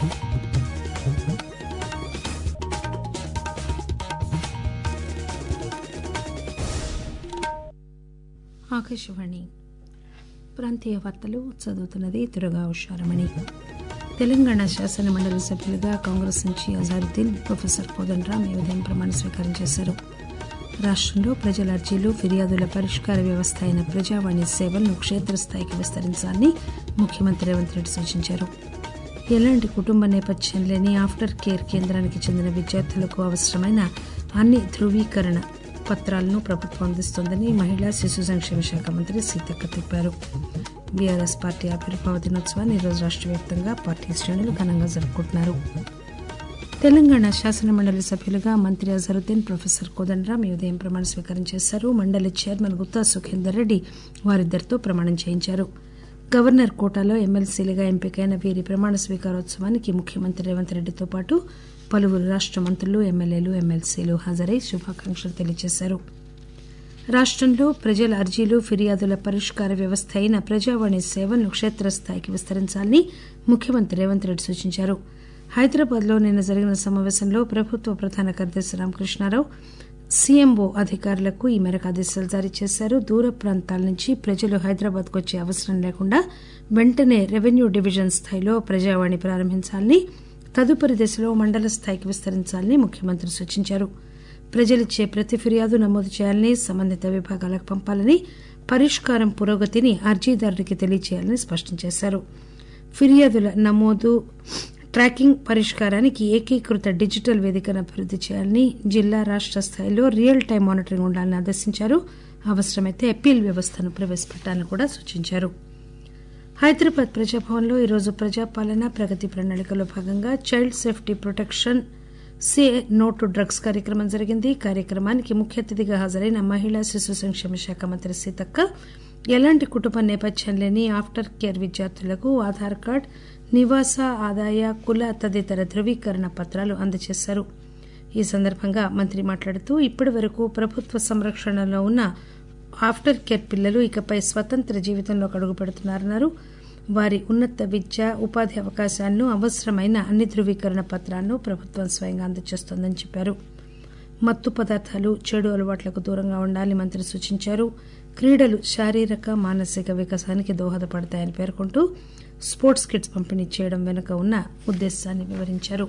ఆకాశవాణి ప్రాంతీయ వార్తలు చదువుతున్నది దుర్గా ఉషారమణి తెలంగాణ శాసన మండలి సభ్యులుగా కాంగ్రెస్ నుంచి అజారుద్దీన్ ప్రొఫెసర్ కోదండరాం ఈ ఉదయం ప్రమాణ స్వీకారం చేశారు రాష్టంలో ప్రజల అర్జీలు ఫిర్యాదుల పరిష్కార వ్యవస్థ అయిన ప్రజావాణి సేవలను క్షేత్రస్థాయికి విస్తరించాలని ముఖ్యమంత్రి రేవంత్ రెడ్డి సూచించారు ఎలాంటి కుటుంబ నేపథ్యం లేని ఆఫ్టర్ కేర్ కేంద్రానికి చెందిన విద్యార్థులకు అవసరమైన అన్ని ధృవీకరణ పత్రాలను ప్రభుత్వం అందిస్తోందని మహిళా శిశు సంక్షేమ శాఖ మంత్రి సీతక్క తెలిపారు బీఆర్ఎస్ పార్టీ ఆవిర్భావ దినోత్సవాన్ని ఈరోజు రాష్ట్ర వ్యాప్తంగా పార్టీ శ్రేణులు ఘనంగా జరుపుకుంటున్నారు తెలంగాణ శాసనమండలి సభ్యులుగా మంత్రి అజరుద్దీన్ ప్రొఫెసర్ కోదండరాం ఈ ఉదయం ప్రమాణ స్వీకారం చేశారు మండలి చైర్మన్ గుత్తా సుఖేందర్ రెడ్డి వారిద్దరితో ప్రమాణం చేయించారు గవర్నర్ కోటాలో ఎమ్మెల్సీలుగా ఎంపికైన వీరి ప్రమాణ స్వీకారోత్సవానికి ముఖ్యమంత్రి రేవంత్ రెడ్డితో పాటు పలువురు రాష్ట మంత్రులు ఎమ్మెల్యేలు ఎమ్మెల్సీలు హాజరై శుభాకాంక్షలు తెలియజేశారు రాష్టంలో ప్రజల అర్జీలు ఫిర్యాదుల పరిష్కార వ్యవస్థ అయిన ప్రజావాణి సేవలను క్షేత్రస్థాయికి విస్తరించాలని ముఖ్యమంత్రి రేవంత్ రెడ్డి సూచించారు హైదరాబాద్ లో నిన్న జరిగిన సమావేశంలో ప్రభుత్వ ప్రధాన కార్యదర్శి రామకృష్ణారావు సీఎంఓ అధికారులకు ఈ మేరకు ఆదేశాలు జారీ చేశారు దూర ప్రాంతాల నుంచి ప్రజలు హైదరాబాద్ కు వచ్చే అవసరం లేకుండా వెంటనే రెవెన్యూ డివిజన్ స్థాయిలో ప్రజావాణి ప్రారంభించాలని తదుపరి దశలో మండల స్థాయికి విస్తరించాలని ముఖ్యమంత్రి సూచించారు ప్రజలిచ్చే ప్రతి ఫిర్యాదు నమోదు చేయాలని సంబంధిత విభాగాలకు పంపాలని పరిష్కారం పురోగతిని అర్జీదారుడికి తెలియజేయాలని స్పష్టం చేశారు ఫిర్యాదుల నమోదు ట్రాకింగ్ పరిష్కారానికి ఏకీకృత డిజిటల్ వేదికను అభివృద్ది చేయాలని జిల్లా రాష్ట స్థాయిలో రియల్ టైం మానిటరింగ్ ఉండాలని ఆదేశించారు అవసరమైతే అప్పీల్ వ్యవస్థను ప్రవేశపెట్టాలని కూడా సూచించారు హైదరాబాద్ ప్రజాభవన్లో ఈరోజు ప్రజాపాలన ప్రగతి ప్రణాళికలో భాగంగా child safety protection say no to drugs కార్యక్రమం జరిగింది కార్యక్రమానికి ముఖ్య అతిథిగా హాజరైన మహిళా శిశు సంక్షేమ శాఖ మంత్రి సీతక్క ఎలాంటి కుటుంబ నేపథ్యం లేని ఆఫ్టర్ కేర్ విద్యార్థులకు ఆధార్ కార్డు నివాస ఆదాయ కుల తదితర ధృవీకరణ పత్రాలు అందజేశారు ఈ సందర్భంగా మంత్రి మాట్లాడుతూ ఇప్పటి వరకు ప్రభుత్వ సంరక్షణలో ఉన్న ఆఫ్టర్ కేర్ పిల్లలు ఇకపై స్వతంత్ర జీవితంలోకి అడుగు పెడుతున్నారన్నారు వారి ఉన్నత విద్య ఉపాధి అవకాశాలను అవసరమైన అన్ని ధృవీకరణ పత్రాలను ప్రభుత్వం స్వయంగా అందజేస్తోందని చెప్పారు మత్తు పదార్థాలు చెడు అలవాట్లకు దూరంగా ఉండాలని మంత్రి సూచించారు క్రీడలు శారీరక మానసిక వికాసానికి దోహదపడతాయని పేర్కొంటూ స్పోర్ట్స్ కిట్స్ పంపిణీ చేయడం వెనుక ఉన్న ఉద్దేశాన్ని వివరించారు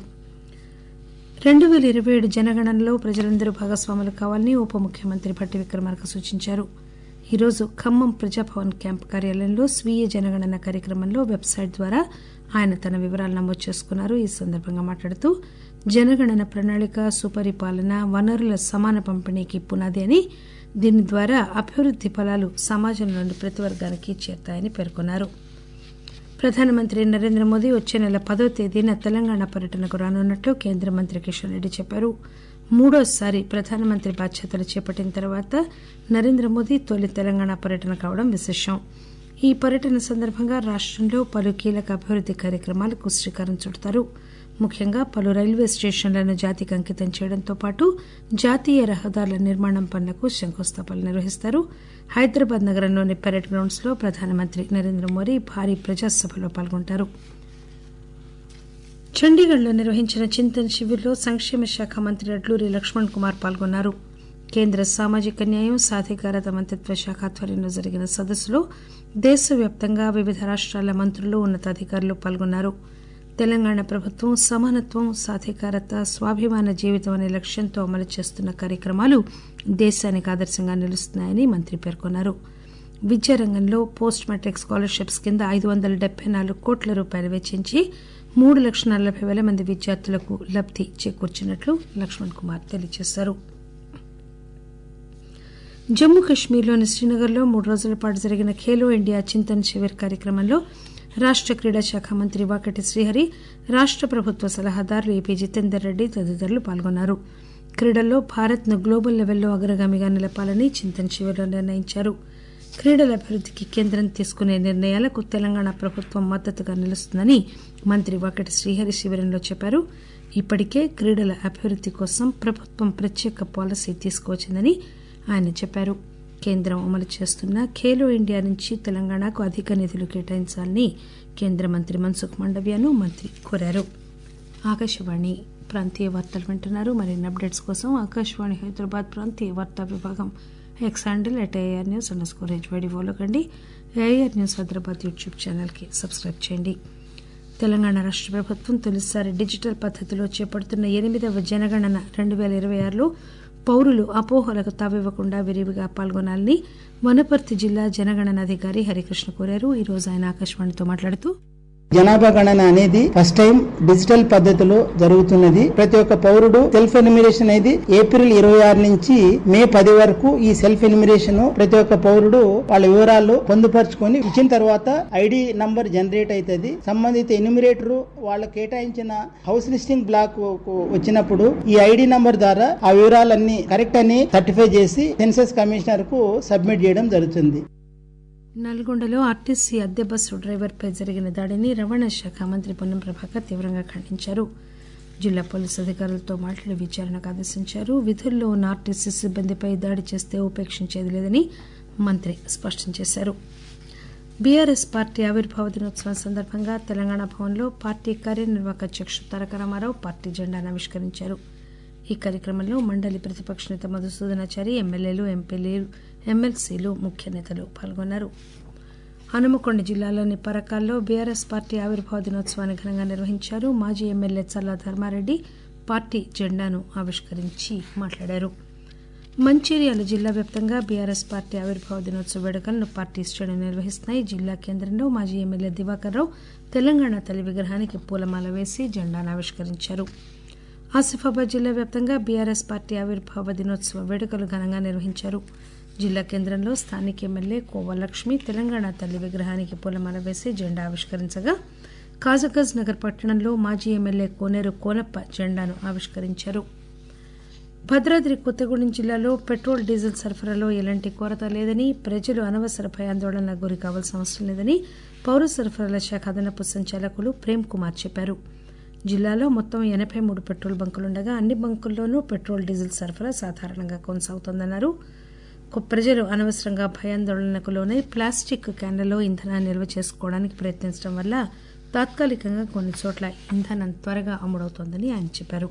రెండు పేల ఇరవై ఏడు జనగణనలో ప్రజలందరూ భాగస్వాములు కావాలని ఉప ముఖ్యమంత్రి భట్టి విక్రమార్క సూచించారు ఈరోజు ఖమ్మం ప్రజాభవన్ క్యాంప్ కార్యాలయంలో స్వీయ జనగణన కార్యక్రమంలో వెబ్సైట్ ద్వారా ఆయన తన వివరాలు నమోదు చేసుకున్నారు ఈ సందర్భంగా మాట్లాడుతూ జనగణన ప్రణాళిక సుపరిపాలన వనరుల సమాన పంపిణీకి పునాది అని దీని ద్వారా అభివృద్ది ఫలాలు సమాజంలోని ప్రతి వర్గానికి చేరతాయని పేర్కొన్నారు ప్రధానమంత్రి నరేంద్ర మోదీ వచ్చే నెల పదో తేదీన తెలంగాణ పర్యటనకు రానున్నట్లు కేంద్ర మంత్రి కిషన్ రెడ్డి చెప్పారు మూడోసారి ప్రధానమంత్రి బాధ్యతలు చేపట్టిన తర్వాత నరేంద్ర మోదీ తొలి తెలంగాణ పర్యటన కావడం విశేషం ఈ పర్యటన సందర్భంగా రాష్టంలో పలు కీలక అభివృద్ది కార్యక్రమాలకు శ్రీకారం చుడతారు ముఖ్యంగా పలు రైల్వే స్టేషన్లను జాతికి అంకితం చేయడంతో పాటు జాతీయ రహదారుల నిర్మాణం పనులకు శంకుస్థాపనలు నిర్వహిస్తారు హైదరాబాద్ నగరంలోని పెరేడ్ గ్రౌండ్స్ లో ప్రధానమంత్రి నరేంద్ర మోదీ భారీ ప్రజాసభలో పాల్గొంటారు చండీగఢ్ లో నిర్వహించిన చింతన్ శిబిర్లో సంక్షేమ శాఖ మంత్రి అడ్లూరి లక్ష్మణ్ కుమార్ పాల్గొన్నారు కేంద్ర సామాజిక న్యాయం సాధికారత మంత్రిత్వ శాఖ ఆధ్వర్యంలో జరిగిన సదస్సులో దేశవ్యాప్తంగా వివిధ రాష్టాల మంత్రులు ఉన్నతాధికారులు పాల్గొన్నారు తెలంగాణ ప్రభుత్వం సమానత్వం సాధికారత స్వాభిమాన జీవితం అనే లక్ష్యంతో అమలు చేస్తున్న కార్యక్రమాలు దేశానికి ఆదర్శంగా నిలుస్తున్నాయని మంత్రి పేర్కొన్నారు విద్యారంగంలో పోస్ట్ మెట్రిక్ స్కాలర్షిప్స్ కింద ఐదు వందల డెబ్బై నాలుగు కోట్ల రూపాయలు వెచ్చించి మూడు లక్షల నలభై పేల మంది విద్యార్థులకు లబ్ది చేకూర్చినట్లు లక్ష్మణ్ కుమార్ తెలియజేశారు జమ్మూ కశ్మీర్లోని శ్రీనగర్లో మూడు రోజుల పాటు జరిగిన ఖేలో ఇండియా చింతన్ శిబిర్ కార్యక్రమంలో రాష్ట క్రీడా శాఖ మంత్రి వాకటి శ్రీహరి రాష్ట ప్రభుత్వ సలహాదారులు ఏపీ జితేందర్ రెడ్డి తదితరులు పాల్గొన్నారు క్రీడల్లో భారత్ ను గ్లోబల్ లెవెల్లో అగ్రగామిగా నిలపాలని చింతన్ శిబిర్లో నిర్ణయించారు క్రీడల అభివృద్దికి కేంద్రం తీసుకునే నిర్ణయాలకు తెలంగాణ ప్రభుత్వం మద్దతుగా నిలుస్తుందని మంత్రి వాకటి శ్రీహరి శిబిరంలో చెప్పారు ఇప్పటికే క్రీడల అభివృద్ది కోసం ప్రభుత్వం ప్రత్యేక పాలసీ తీసుకువచ్చిందని ఆయన చెప్పారు కేంద్రం అమలు చేస్తున్న ఖేలో ఇండియా నుంచి తెలంగాణకు అధిక నిధులు కేటాయించాలని కేంద్ర మంత్రి మన్సుఖ్ మాండవ్యను మంత్రి కోరారు ఆకాశవాణి ప్రాంతీయ వార్తలు వింటున్నారు మరిన్ని అప్డేట్స్ కోసం ఆకాశవాణి హైదరాబాద్ ప్రాంతీయ వార్తా విభాగం X handle at AR news underscore HYD follow కండి ఏఆర్ న్యూస్ హైదరాబాద్ యూట్యూబ్ ఛానల్కి సబ్స్క్రైబ్ చేయండి తెలంగాణ రాష్ట ప్రభుత్వం తొలిసారి డిజిటల్ పద్దతిలో చేపడుతున్న ఎనిమిదవ జనగణన రెండు పేల ఇరవై ఆరులో పౌరులు అపోహలకు తావివ్వకుండా విరివిగా పాల్గొనాలని వనపర్తి జిల్లా జనగణన అధికారి హరికృష్ణ కోరారు ఈ రోజు ఆయన ఆకాశవాణితో మాట్లాడుతూ జనాభా గణన అనేది ఫస్ట్ టైం డిజిటల్ పద్ధతిలో జరుగుతున్నది ప్రతి ఒక్క పౌరుడు సెల్ఫ్ ఎన్యూమిరేషన్ అనేది ఏప్రిల్ ఇరవై ఆరు నుంచి మే పది వరకు ఈ సెల్ఫ్ ఎన్యూమిరేషన్ ప్రతి ఒక్క పౌరుడు వాళ్ళ వివరాలు పొందుపరుచుకొని ఇచ్చిన తర్వాత ఐడి నంబర్ జనరేట్ అవుతుంది సంబంధిత ఎన్యూమిరేటర్ వాళ్ళ కేటాయించిన హౌస్ లిస్టింగ్ బ్లాక్ వచ్చినప్పుడు ఈ ఐడి నంబర్ ద్వారా ఆ వివరాలన్నీ కరెక్ట్ అని సర్టిఫై చేసి సెన్సస్ కమిషనర్ కు సబ్మిట్ చేయడం జరుగుతుంది నల్గొండలో ఆర్టీసీ అద్దె బస్సు డ్రైవర్పై జరిగిన దాడిని రవాణా శాఖ మంత్రి పొన్నం ప్రభాకర్ తీవ్రంగా ఖండించారు జిల్లా పోలీసు అధికారులతో మాట్లాడి విచారణకు ఆదేశించారు విధుల్లో ఉన్న ఆర్టీసీ సిబ్బందిపై దాడి చేస్తే ఉపేక్షించేది లేదని మంత్రి స్పష్టం చేశారు బీఆర్ఎస్ పార్టీ ఆవిర్భావ దినోత్సవం సందర్భంగా తెలంగాణ భవన్లో పార్టీ కార్యనిర్వాహక అధ్యక్షుడు తారక రామారావు పార్టీ జెండాను ఆవిష్కరించారు ఈ కార్యక్రమంలో మండలి ప్రతిపక్ష నేత మధుసూదనాచారి ఎమ్మెల్యేలు ఎంపీలు ఎమ్మెల్సీలు ముఖ్య నేతలు పాల్గొన్నారు హనుమకొండ జిల్లాలోని పరకాల్లో బీఆర్ఎస్ పార్టీ ఆవిర్భావ దినోత్సవాన్ని ఘనంగా నిర్వహించారు మాజీ ఎమ్మెల్యే చల్లా ధర్మారెడ్డి పార్టీ జెండాను ఆవిష్కరించి మాట్లాడారు మంచిర్యాల జిల్లా వ్యాప్తంగా బీఆర్ఎస్ పార్టీ ఆవిర్భావ దినోత్సవ వేడుకలను పార్టీ శ్రేణులు నిర్వహిస్తున్నాయి జిల్లా కేంద్రంలో మాజీ ఎమ్మెల్యే దివాకర్ రావు తెలంగాణ తల్లి విగ్రహానికి పూలమాల వేసి జెండాను ఆవిష్కరించారు ఆసిఫాబాద్ జిల్లా వ్యాప్తంగా బీఆర్ఎస్ పార్టీ ఆవిర్భావ దినోత్సవ వేడుకలు ఘనంగా నిర్వహించారు జిల్లా కేంద్రంలో స్థానిక ఎమ్మెల్యే కోవలక్ష్మి తెలంగాణ తల్లి విగ్రహానికి పూలమాల వేసి జెండా ఆవిష్కరించగా కాజగజ్ నగర్ పట్టణంలో మాజీ ఎమ్మెల్యే కోనేరు కోనప్ప జెండాను ఆవిష్కరించారు భద్రాద్రి కొత్తగూడెం జిల్లాలో పెట్రోల్ డీజిల్ సరఫరాలో ఎలాంటి కొరత లేదని ప్రజలు అనవసర భయాందోళనలకు గురి కావాల్సిన అవసరం లేదని పౌర సరఫరాల శాఖ అదనపు సంచాలకులు ప్రేమ్ కుమార్ చెప్పారు జిల్లాలో మొత్తం ఎనబై మూడు పెట్రోల్ బంకులుండగా అన్ని బంకుల్లోనూ పెట్రోల్ డీజిల్ సరఫరా సాధారణంగా కొనసాగుతోందన్నారు ప్రజలు అనవసరంగా భయాందోళనకు లోనై ప్లాస్టిక్ క్యాన్లలో ఇంధనాన్ని నిల్వ చేసుకోవడానికి ప్రయత్నించడం వల్ల తాత్కాలికంగా కొన్ని చోట్ల ఇంధనం త్వరగా అమ్ముడవుతోందని ఆయన చెప్పారు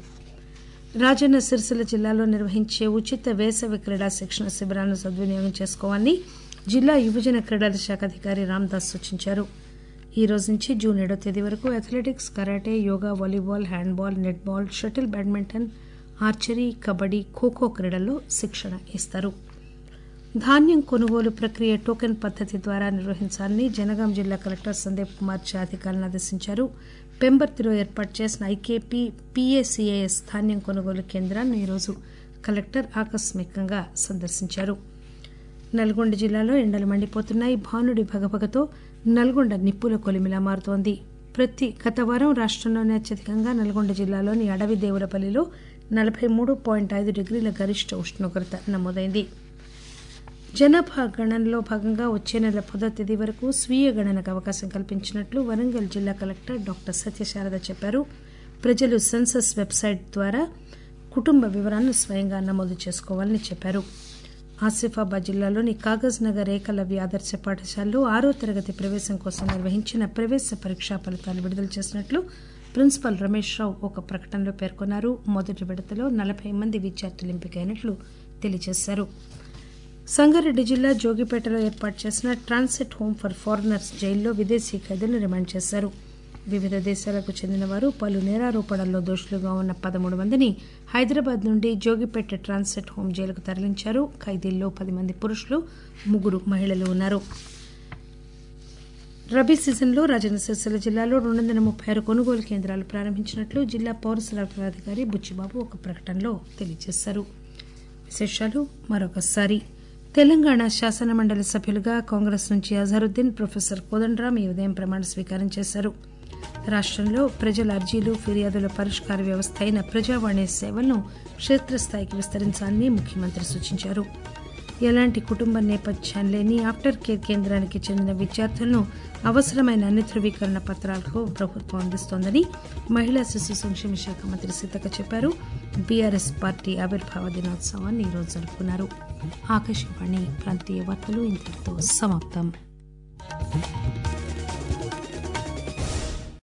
రాజన్న సిరిసిల్ల జిల్లాలో నిర్వహించే ఉచిత వేసవి క్రీడా శిక్షణ శిబిరాలను సద్వినియోగం చేసుకోవాలని జిల్లా యువజన క్రీడల శాఖ అధికారి రామ్దాస్ సూచించారు ఈ రోజు నుంచి జూన్ ఏడో తేదీ వరకు athletics karate yoga volleyball handball netball shuttle badminton archery kabaddi kho kho క్రీడల్లో శిక్షణ ఇస్తారు ధాన్యం కొనుగోలు ప్రక్రియ టోకెన్ పద్దతి ద్వారా నిర్వహించాలని జనగాం జిల్లా కలెక్టర్ సందీప్ కుమార్ ఝా అధికారులను ఆదేశించారు పెంబర్తిలో ఏర్పాటు చేసిన ఐకేపీ పీఏసీఏఎస్ ధాన్యం కొనుగోలు కేంద్రాన్ని ఈరోజు కలెక్టర్ ఆకస్మికంగా సందర్శించారు నల్గొండ జిల్లాలో ఎండలు మండిపోతున్నాయి భానుడి భగభగతో నల్గొండ నిప్పుల కొలిమిలా మారుతోంది ప్రతి గత వారం రాష్టంలోనే అత్యధికంగా నల్గొండ జిల్లాలోని అడవి దేవులపల్లిలో నలభై మూడు పాయింట్ ఐదు డిగ్రీల గరిష్ట ఉష్ణోగ్రత నమోదైంది జనాభా గణనలో భాగంగా వచ్చే నెల పదో తేదీ వరకు స్వీయ గణనకు అవకాశం కల్పించినట్లు వరంగల్ జిల్లా కలెక్టర్ డాక్టర్ సత్యశారద చెప్పారు ప్రజలు సెన్సస్ వెబ్సైట్ ద్వారా కుటుంబ వివరాలను స్వయంగా నమోదు చేసుకోవాలని చెప్పారు ఆసిఫాబాద్ జిల్లాలోని కాగజ్ నగర్ ఏకలవ్య ఆదర్శ పాఠశాలలో ఆరో తరగతి ప్రవేశం కోసం నిర్వహించిన ప్రవేశ పరీక్షా ఫలితాలు విడుదల చేసినట్లు ప్రిన్సిపల్ రమేష్ రావు ఒక ప్రకటనలో పేర్కొన్నారు మొదటి విడతలో నలభై మంది విద్యార్థులు ఎంపికైనట్లు తెలియజేశారు సంగారెడ్డి జిల్లా జోగిపేటలో ఏర్పాటు చేసిన ట్రాన్సిట్ హోమ్ ఫర్ ఫారినర్స్ జైల్లో విదేశీ ఖైదీలను రిమాండ్ చేశారు వివిధ దేశాలకు చెందిన వారు పలు నేరారోపణల్లో దోషులుగా ఉన్న పదమూడు మందిని హైదరాబాద్ నుండి జోగిపేట ట్రాన్సిట్ హోం జైలుకు తరలించారు ఖైదీల్లో పది మంది పురుషులు ముగ్గురు మహిళలు ఉన్నారు రబీ సీజన్లో రాజన్న సిరిసిల్ల జిల్లాలో రెండు వందల ముప్పై ఆరు కొనుగోలు కేంద్రాలు ప్రారంభించినట్లు జిల్లా పౌర సరఫరా అధికారి బుచ్చిబాబు ఒక ప్రకటనలో తెలియజేశారు విశేషాలు మరొకసారి తెలంగాణ శాసన మండలి సభ్యులుగా కాంగ్రెస్ నుంచి అజహరుద్దీన్ ప్రొఫెసర్ కోదండరాం ఈ ఉదయం ప్రమాణ స్వీకారం చేశారు రాష్టంలో ప్రజల అర్జీలు ఫిర్యాదుల పరిష్కార వ్యవస్థ అయిన ప్రజావాణి సేవలను క్షేత్రస్థాయికి విస్తరించాలని ముఖ్యమంత్రి సూచించారు ఎలాంటి కుటుంబ నేపథ్యం లేని ఆఫ్టర్ కేర్ కేంద్రానికి చెందిన విద్యార్థులను అవసరమైన అన్ని ధృవీకరణ పత్రాలకు ప్రభుత్వం అందిస్తోందని మహిళా శిశు సంక్షేమ శాఖ మంత్రి సీతక్క చెప్పారు బీఆర్ఎస్ పార్టీ ఆవిర్భావ దినోత్సవాన్ని ఈరోజు జరుపుకున్నారు ఆకాశవాణి ప్రాంతీయ వార్తలు ఇంతటితో సమాప్తం